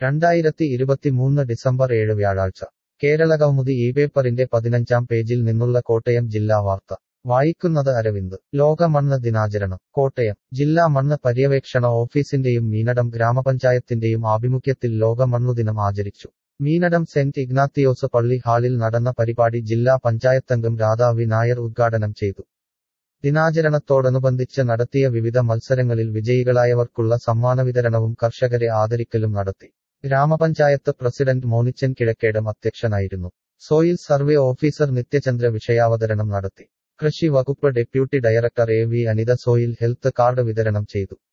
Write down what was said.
രണ്ടായിരത്തി ഇരുപത്തിമൂന്ന് ഡിസംബർ ഏഴ് വ്യാഴാഴ്ച കേരളകൗമുദി ഈ പേപ്പറിന്റെ പതിനഞ്ചാം പേജിൽ നിന്നുള്ള കോട്ടയം ജില്ലാ വാർത്ത വായിക്കുന്നത് അരവിന്ദ് ലോക മണ്ണ് ദിനാചരണം കോട്ടയം ജില്ലാ മണ്ണ് പര്യവേക്ഷണ ഓഫീസിന്റെയും മീനടം ഗ്രാമപഞ്ചായത്തിന്റെയും ആഭിമുഖ്യത്തിൽ ലോക മണ്ണുദിനം ആചരിച്ചു മീനടം സെന്റ് ഇഗ്നാത്തിയോസ് പള്ളി ഹാളിൽ നടന്ന പരിപാടി ജില്ലാ പഞ്ചായത്തംഗം രാധാ വി നായർ ഉദ്ഘാടനം ചെയ്തു ദിനാചരണത്തോടനുബന്ധിച്ച് നടത്തിയ വിവിധ മത്സരങ്ങളിൽ വിജയികളായവർക്കുള്ള സമ്മാന വിതരണവും കർഷകരെ ആദരിക്കലും നടത്തി ഗ്രാമപഞ്ചായത്ത് പ്രസിഡന്റ് മോനിച്ചൻ കിഴക്കേടം അധ്യക്ഷനായിരുന്നു സോയിൽ സർവേ ഓഫീസർ നിത്യചന്ദ്ര വിഷയാവതരണം നടത്തി കൃഷി വകുപ്പ് deputy director A V Anitha soil health card വിതരണം ചെയ്തു